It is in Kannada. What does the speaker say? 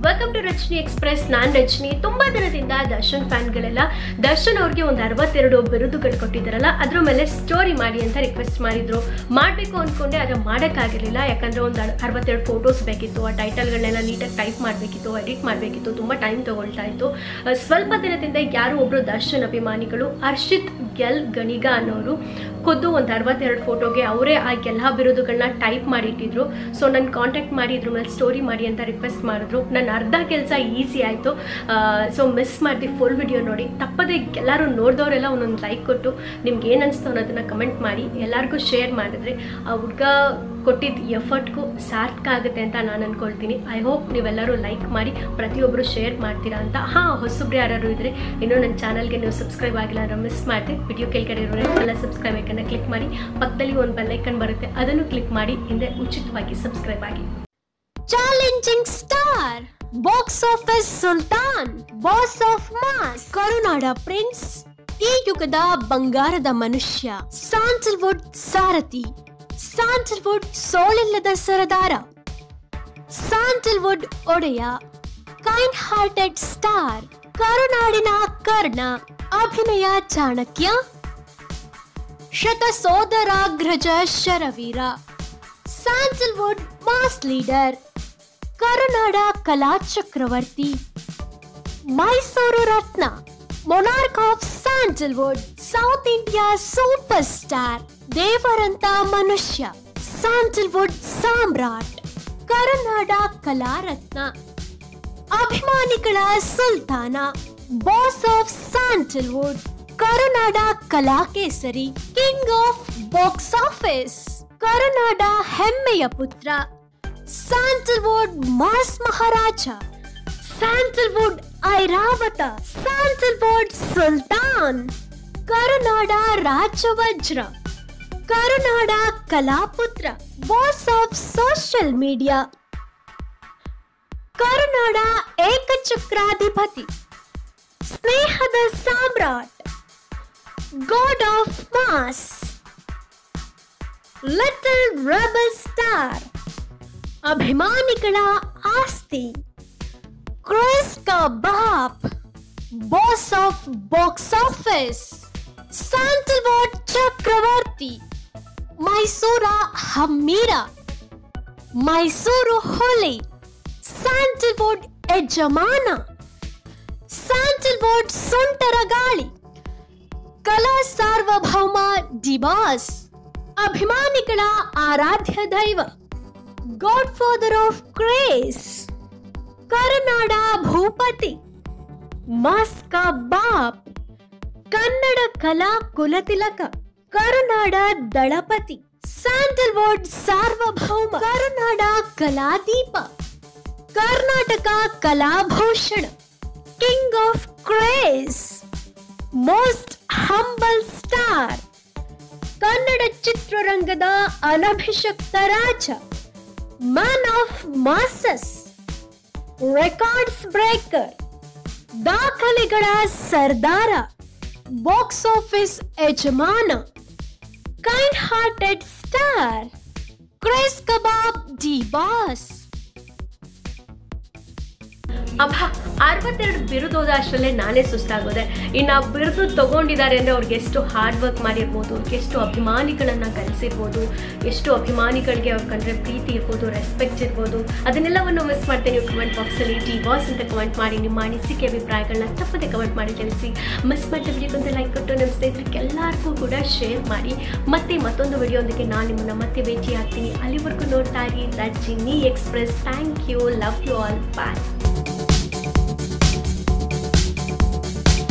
ವೆಲ್ಕಮ್ ಟು ರಚನಿ ಎಕ್ಸ್ಪ್ರೆಸ್ ನಾನ್ ರಚನಿ ತುಂಬಾ ದಿನದಿಂದ ದರ್ಶನ್ ಫ್ಯಾನ್ಗಳೆಲ್ಲ ದರ್ಶನ್ ಅವ್ರಿಗೆ ಒಂದು ಅರವತ್ತೆರಡು ಬಿರುದುಗಳು ಕೊಟ್ಟಿದ್ದಾರಲ್ಲ ಅದ್ರ ಮೇಲೆ ಸ್ಟೋರಿ ಮಾಡಿ ಅಂತ ರಿಕ್ವೆಸ್ಟ್ ಮಾಡಿದ್ರು ಮಾಡಬೇಕು ಅಂದ್ಕೊಂಡೆ ಆದರೆ ಮಾಡೋಕ್ಕಾಗಿರಲಿಲ್ಲ ಯಾಕಂದ್ರೆ ಒಂದು ಅರವತ್ತೆರಡು ಫೋಟೋಸ್ ಬೇಕಿತ್ತು ಆ ಟೈಟಲ್ಗಳನ್ನೆಲ್ಲ ನೀಟಾಗಿ ಟೈಪ್ ಮಾಡಬೇಕಿತ್ತು ಎಡಿಟ್ ಮಾಡಬೇಕಿತ್ತು ತುಂಬ ಟೈಮ್ ತಗೊಳ್ತಾ ಇತ್ತು ಅಹ್, ಸ್ವಲ್ಪ ದಿನದಿಂದ ಯಾರೋ ಒಬ್ಬರು ದರ್ಶನ್ ಅಭಿಮಾನಿಗಳು ಹರ್ಷಿತ್ ಗೆಲ್ ಗಣಿಗ ಅನ್ನೋರು ಖುದ್ದು ಒಂದು ಅರವತ್ತೆರಡು ಫೋಟೋಗೆ ಅವರೇ ಆ ಎಲ್ಲ ಬಿರುದುಗಳನ್ನ ಟೈಪ್ ಮಾಡಿಟ್ಟಿದ್ರು ಸೊ ನನ್ನ ಕಾಂಟ್ಯಾಕ್ಟ್ ಮಾಡಿ ಇದ್ರ ಮೇಲೆ ಸ್ಟೋರಿ ಮಾಡಿ ಅಂತ ರಿಕ್ವೆಸ್ಟ್ ಮಾಡಿದ್ರು ನನ್ನ ಅರ್ಧ ಕೆಲಸ ಈಸಿ ಆಯಿತು ಸೊ ಮಿಸ್ ಮಾಡಿದೆ ಫುಲ್ ವಿಡಿಯೋ ನೋಡಿ ತಪ್ಪದೆ ಎಲ್ಲರೂ ನೋಡಿದವರೆಲ್ಲ ಒಂದೊಂದು ಲೈಕ್ ಕೊಟ್ಟು ನಿಮ್ಗೆ ಏನು ಅನಿಸ್ತು ಅನ್ನೋದನ್ನ ಕಮೆಂಟ್ ಮಾಡಿ ಎಲ್ಲರಿಗೂ ಶೇರ್ ಮಾಡಿದ್ರೆ ಆ ಹುಡುಗ ಕೊಟ್ಟಿದ್ದ ಎಫರ್ಟ್ಗೂ ಸಾರ್ಥಕ ಆಗುತ್ತೆ ಅಂತ ನಾನು ಅನ್ಕೊಳ್ತೀನಿ ಐ ಹೋಪ್ ನೀವೆಲ್ಲರೂ ಲೈಕ್ ಮಾಡಿ ಪ್ರತಿಯೊಬ್ಬರು ಶೇರ್ ಮಾಡ್ತೀರಾ ಅಂತ ಹಾಂ ಹೊಸಬ್ರು ಯಾರು ಇದ್ರೆ ಇನ್ನೂ ನನ್ನ ಚಾನಲ್ಗೆ ನೀವು ಸಬ್ಸ್ಕ್ರೈಬ್ ಆಗಿಲ್ಲ ಅಂದ್ರೆ ಮಿಸ್ ಮಾಡಿದೆ ವಿಡಿಯೋ ಕೆಳಗಡೆ ಇರೋರೆಲ್ಲ ಸಬ್ಸ್ಕ್ರೈಬ್ ಐಕನ್ನ ಕ್ಲಿಕ್ ಮಾಡಿ ಪಕ್ಕದಲ್ಲಿ ಒಂದು ಬೆಲ್ಲೈಕನ್ ಬರುತ್ತೆ ಅದನ್ನು ಕ್ಲಿಕ್ ಮಾಡಿ ಹಿಂದೆ ಉಚಿತವಾಗಿ ಸಬ್ಸ್ಕ್ರೈಬ್ ಆಗಿ ಚಾಲೆಂಜಿಂಗ್ ಸ್ಟಾರ್ ಬಾಕ್ಸ್ ಆಫೀಸ್ ಸುಲ್ತಾನ್ ಬಾಸ್ ಆಫ್ ಮಾಸ್ ಕರುನಾಡ ಪ್ರಿನ್ಸ್ ಈ ಯುಗದ ಬಂಗಾರದ ಮನುಷ್ಯ ಸ್ಯಾಂಡಲ್ವುಡ್ ಸಾರಥಿ ಸ್ಯಾಂಡಲ್ವುಡ್ ಸೋಳಿಲ್ಲದ ಸರದಾರ ಸ್ಯಾಂಡಲ್ವುಡ್ ಒಡೆಯ ಕೈಂಡ್ ಹಾರ್ಟೆಡ್ ಸ್ಟಾರ್ ಕರುನಾಡಿನ ಕರ್ಣ ಅಭಿನಯ ಚಾಣಕ್ಯ ಶತ ಸೋದರಾಗ್ರಜ ಶರವೀರ ಸ್ಯಾಂಡಲ್ವುಡ್ ಮಾಸ್ ಲೀಡರ್ ಕರುನಾಡ ಕಲಾ ಚಕ್ರವರ್ತಿ ಮೈಸೂರು ರತ್ನ monarch of Sandalwood South India super star ದೇವರಂತ ಮನುಷ್ಯ ಸ್ಯಾಂಡಲ್ವುಡ್ ಸಾಮ್ರಾಟ್ ಕರುನಾಡ ಕಲಾರತ್ನ ಅಭಿಮಾನಿಗಳ ಸುಲ್ತಾನ ಬಾಸ್ ಆಫ್ ಸ್ಯಾಂಡಲ್ವುಡ್ ಕರುನಾಡ ಕಲಾಕೇಸರಿ ಕಿಂಗ್ ಆಫ್ ಬಾಕ್ಸ್ ಆಫೀಸ್ ಕರುನಾಡ ಹೆಮ್ಮೆಯ ಪುತ್ರ ಸ್ಯಾಂಡಲ್ವುಡ್ ಮಾಸ್ ಮಹಾರಾಜ ಸ್ಯಾಂಡಲ್ವುಡ್ ಐರಾವತ ಸ್ಯಾಂಡಲ್ವುಡ್ ಸುಲ್ತಾನ್ ಕರುನಾಡ ರಾಜವಜ್ರ ಕರುನಾಡ ಕಲಾಪುತ್ರ ಬಾಸ್ ಆಫ್ ಸೋಷಿಯಲ್ ಮೀಡಿಯಾ ಕರುನಾಡ ಏಕಚಕ್ರಾಧಿಪತಿ ಸ್ನೇಹದ ಸಾಮ್ರಾಟ್ god of mass little rebel star ಅಭಿಮಾನಿಗಳ ಆಸ್ತಿ ಕ್ರಿಸ್ ಕಾ ಬಾಪ್ boss of box office Sandalwood ಚಕ್ರವರ್ತಿ ಮೈಸೂರ ಹಮ್ಮೀರ ಮೈಸೂರು ಹುಲಿ ಸ್ಯಾಂಡಲ್ವುಡ್ ಯಜಮಾನ ಸ್ಯಾಂಡಲ್ವುಡ್ ಸುಂಟರ ಗಾಳಿ ಕಲಾ ಸಾರ್ವಭೌಮ ಡಿಬಾಸ್ ಅಭಿಮಾನಿಗಳ ಆರಾಧ್ಯ ದೈವ ಗಾಡ್ ಫಾದರ್ ಆಫ್ ಕ್ರೇಸ್ ಕರುನಾಡ ಭೂಪತಿ ಮಾಸ್ಕ ಬಾಪ್ ಕನ್ನಡ ಕಲಾ ಕುಲತಿಲಕ ಕರುನಾಡ ದಳಪತಿ ಸ್ಯಾಂಡಲ್ವುಡ್ ಸಾರ್ವಭೌಮ ಕರುನಾಡ ಕಲಾದೀಪ ಕರ್ನಾಟಕ ಕಲಾಭೂಷಣ king of craze most humble star Kannada ಚಿತ್ರರಂಗದ ಅನಭಿಷಕ್ತ ರಾಜ man of masses records breaker ದಾಖಲೆಗಳ ಸರ್ದಾರ ಬಾಕ್ಸ್ ಆಫೀಸ್ ಯಜಮಾನ ಕೈಂಡ್ ಹಾರ್ಟೆಡ್ ಸ್ಟಾರ್ ಕ್ರೇಸ್ ಕಬಾಬ್ ಡಿ ಬಾಸ್ ಅಬ್ಬ ಅರವತ್ತೆರಡು ಬಿರುದು ಹೋದ ಅಷ್ಟರಲ್ಲೇ ನಾನೇ ಸುಸ್ತಾಗೋದೆ ಇನ್ನು ಆ ಬಿರುದು ತಗೊಂಡಿದ್ದಾರೆ ಅಂದರೆ ಅವ್ರಿಗೆ ಎಷ್ಟು ಹಾರ್ಡ್ ವರ್ಕ್ ಮಾಡಿರ್ಬೋದು ಅವ್ರಿಗೆ ಎಷ್ಟು ಅಭಿಮಾನಿಗಳನ್ನು ಗಳಿಸಿರ್ಬೋದು ಎಷ್ಟು ಅಭಿಮಾನಿಗಳಿಗೆ ಅವ್ರ ಕಂಡ್ರೆ ಪ್ರೀತಿ ಇರ್ಬೋದು ರೆಸ್ಪೆಕ್ಟ್ ಇರ್ಬೋದು ಅದನ್ನೆಲ್ಲವನ್ನು ಮಿಸ್ ಮಾಡ್ತೇನೆ ನೀವು ಕಮೆಂಟ್ ಬಾಕ್ಸಲ್ಲಿ ಟಿ ಬಾಸ್ ಅಂತ ಕಮೆಂಟ್ ಮಾಡಿ ನಿಮ್ಮ ಅನಿಸಿಕೆ ಅಭಿಪ್ರಾಯಗಳನ್ನ ತಪ್ಪದೆ ಕಮೆಂಟ್ ಮಾಡಿ ತಿಳಿಸಿ ಮಿಸ್ ಮಾಡಿದ ವಿಡಿಯೋಗೊಂದು ಲೈಕ್ ಕೊಟ್ಟು ನಿಮ್ಮ ಸ್ನೇಹಿತರಿಗೆ ಎಲ್ಲರಿಗೂ ಕೂಡ ಶೇರ್ ಮಾಡಿ ಮತ್ತೆ ಮತ್ತೊಂದು ವಿಡಿಯೋದೊಂದಿಗೆ ನಾನು ನಿಮ್ಮನ್ನ ಮತ್ತೆ ಭೇಟಿ ಆಗ್ತೀನಿ ಅಲ್ಲಿವರೆಗೂ ನೋಡ್ತಾ ಇರಿ Rajini express thank you love you all bye